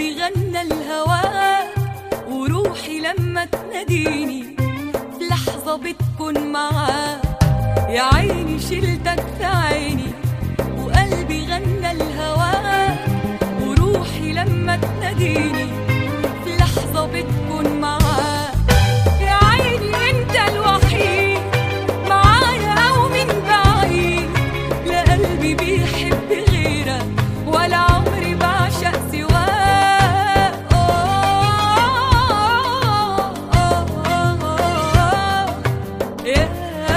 وقلبي غنى الهواك وروحي لما تناديني في لحظة بتكون معاك يا عيني شلتك في عيني وقلبي غنى الهواك وروحي لما تناديني في لحظة بتكون معاك يا عيني انت الوحيد معايا او من بعيد لا قلبي بيحب غيرك ولا عمري بعشق سواك يا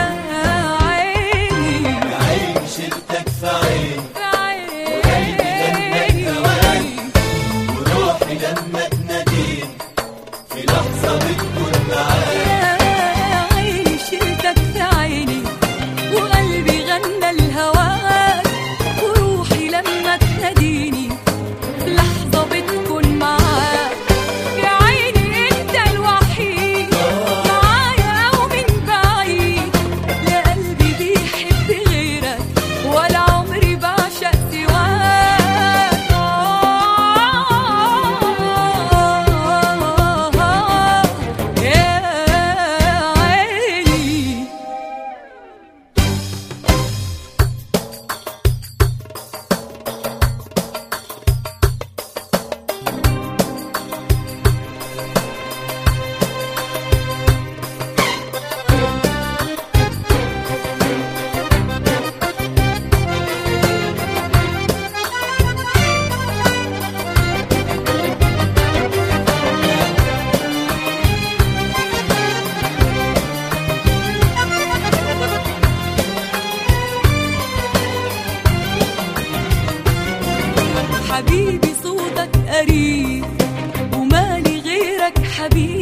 عيني عيني شلتك في عيني عيني وروحي لما تناديني في لحظة بتكون معاك يا عيني شلتك في عيني وقلبي غنى الهواك وروحي لما تناديني في لحظة بتكون معاك يا عيني انت الوحيد معايا او من بعيد لا قلبي بيحب غيرك ولا عمري بعشق سواك يا عيني حبيبي صوتك قريب ومالي غيرك حبيبي